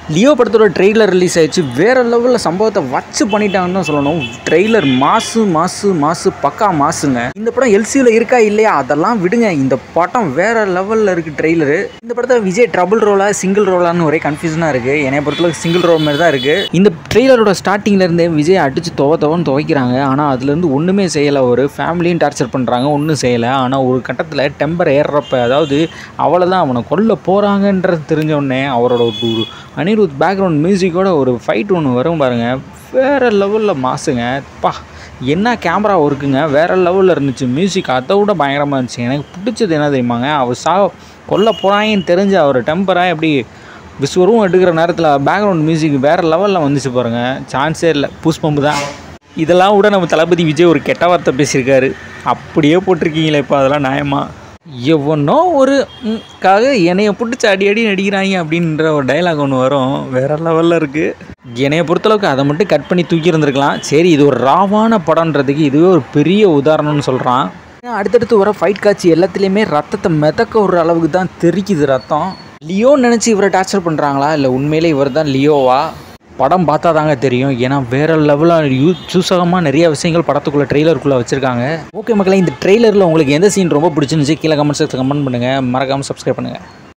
Leo படத்தோட trailer release ஆயிடுச்சு வேறு லெவலில் சம்பவத்தை வச்சு பண்ணிட்டாங்கன்னு தான் சொல்லணும் ட்ரெய்லர் மாசு மாசு மாசு பக்கா மாசுங்க இந்த படம் எல்சியில் இருக்கா இல்லையா அதெல்லாம் விடுங்க இந்த படம் வேறு லெவலில் இருக்குது ட்ரெய்லரு இந்த படத்தை விஜய் ட்ரபிள் ரோலா சிங்கிள் ரோலான்னு ஒரே கன்ஃபியூஷனாக இருக்குது என்னை பொறுத்தளவுக்கு சிங்கிள் ரோல் மாதிரி தான் இருக்குது இந்த ட்ரெய்லரோட ஸ்டார்டிங்லேருந்தே விஜய் அடித்து துவ துவன்னு துவைக்கிறாங்க ஆனால் அதுலேருந்து ஒன்றுமே செய்யலை ஒரு ஃபேமிலியும் டார்ச்சர் பண்ணுறாங்க ஒன்றும் செய்யலை ஆனால் ஒரு கட்டத்தில் டெம்பர் ஏறுறப்ப அதாவது அவ்வளோதான் அவனை கொல்ல போகிறாங்கன்றது தெரிஞ்ச உடனே அவரோட ஒரு அனிருத் பேக்ரவுண்ட் மியூசிக்கோட ஒரு ஃபைட் ஒன்று வரும் பாருங்கள் வேறு லெவலில் மாசுங்க பா என்ன கேமரா ஒர்க்குங்க வேறு லெவலில் இருந்துச்சு மியூசிக் அதை விட பயங்கரமாக இருந்துச்சு எனக்கு பிடிச்சது என்ன தெரியுமாங்க அவர் சா கொல்ல போகிறாங்கன்னு தெரிஞ்சு அவர் டெம்பராக எப்படி விஸ்வரும் எடுக்கிற நேரத்தில் பேக்ரவுண்ட் மியூசிக் வேறு லெவலில் வந்துச்சு பாருங்கள் சான்ஸே இல்லை பூஸ்பம்பு தான் இதெல்லாம் விட நம்ம தளபதி விஜய் ஒரு கெட்ட வார்த்தை பேசியிருக்காரு அப்படியே போட்டிருக்கீங்களே இப்போ அதெல்லாம் நியாயமா எவனோ ஒரு ம், காக என்னைய பிடிச்சி அடி அடி நடிக்கிறாங்க அப்படின்ற ஒரு டைலாக் ஒன்று வரும் வேற லெவலில் இருக்குது என்னைய பொறுத்தளவுக்கு அதை மட்டும் கட் பண்ணி தூக்கி இருந்திருக்கலாம் சரி இது ஒரு ராவான படம்ன்றதுக்கு இதுவே ஒரு பெரிய உதாரணம்னு சொல்கிறான் அடுத்தடுத்து வர ஃபைட் காட்சி எல்லாத்துலேயுமே ரத்தத்தை மிதக்க ஒரு அளவுக்கு தான் தெரிக்குது ரத்தம் லியோ நினச்சி இவரை டார்ச்சர் பண்ணுறாங்களா இல்லை உண்மையிலே இவர் தான் லியோவா படம் பார்த்தா தாங்க தெரியும் ஏன்னா வேற லெவலாக யூ சூசகமாக நிறைய விஷயங்கள் படத்துக்குள்ளே ட்ரெய்லருக்குள்ளே வச்சுருக்காங்க ஓகே மக்களே இந்த ட்ரெய்லரில் உங்களுக்கு எந்த சீன் ரொம்ப பிடிச்சிருந்துச்சு கீழே கமெண்ட் செக்ஷன் கமெண்ட் பண்ணுங்கள் மறக்காமல் சப்ஸ்கிரைப் பண்ணுங்கள்